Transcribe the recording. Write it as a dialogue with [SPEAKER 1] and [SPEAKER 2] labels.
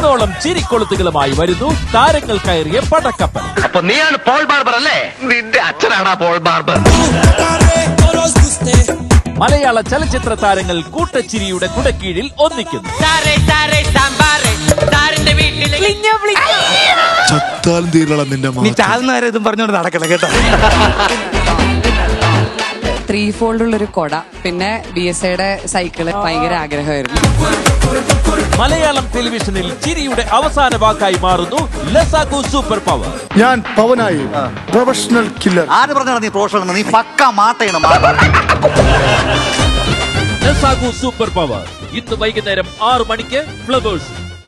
[SPEAKER 1] കുന്നോളം ചിരിക്കൊളുത്തുകളുമായി വരുന്നു താരങ്ങൾ കയറിയ പടക്കപ്പൽ
[SPEAKER 2] അപ്പൊ നീയാണ് പോൾ ബാർബർ അല്ലേ നിന്റെ അച്ഛനാണ് പോൾ ബാർബർ
[SPEAKER 1] മലയാള ചലച്ചിത്ര താരങ്ങൾ കൂട്ടച്ചിരിയുടെ കുടക്കീഴിൽ ഒന്നിക്കുന്നു
[SPEAKER 3] സാറേ സാറേ സാമ്പാറേ സാറിന്റെ വീട്ടിലെ
[SPEAKER 4] ചത്താലും തീരള നിന്റെ
[SPEAKER 5] നീ ചാകുന്നവരെ ഇതും പറഞ്ഞോണ്ട് നടക്കണം കേട്ടോ
[SPEAKER 6] ത്രീ ഫോൾഡ് ഉള്ള ഒരു കൊട പിന്നെ ബി എസ് ഐയുടെ സൈക്കിള് ഭയങ്കര ആഗ്രഹമായിരുന്നു
[SPEAKER 1] മലയാളം ടെലിവിഷനിൽ ചിരിയുടെ അവസാന വാക്കായി മാറുന്നു ലസാഗു സൂപ്പർ പവർ
[SPEAKER 4] ഞാൻ പവനായി പ്രൊഫഷണൽ കില്ലർ
[SPEAKER 7] ആര് പറഞ്ഞാണ് നീ പ്രൊഫഷണൽ നീ പക്ക മാട്ടയാണ്
[SPEAKER 1] ലസാഗു സൂപ്പർ പവർ ഇന്ന് വൈകുന്നേരം ആറു മണിക്ക് ഫ്ലവേഴ്സ്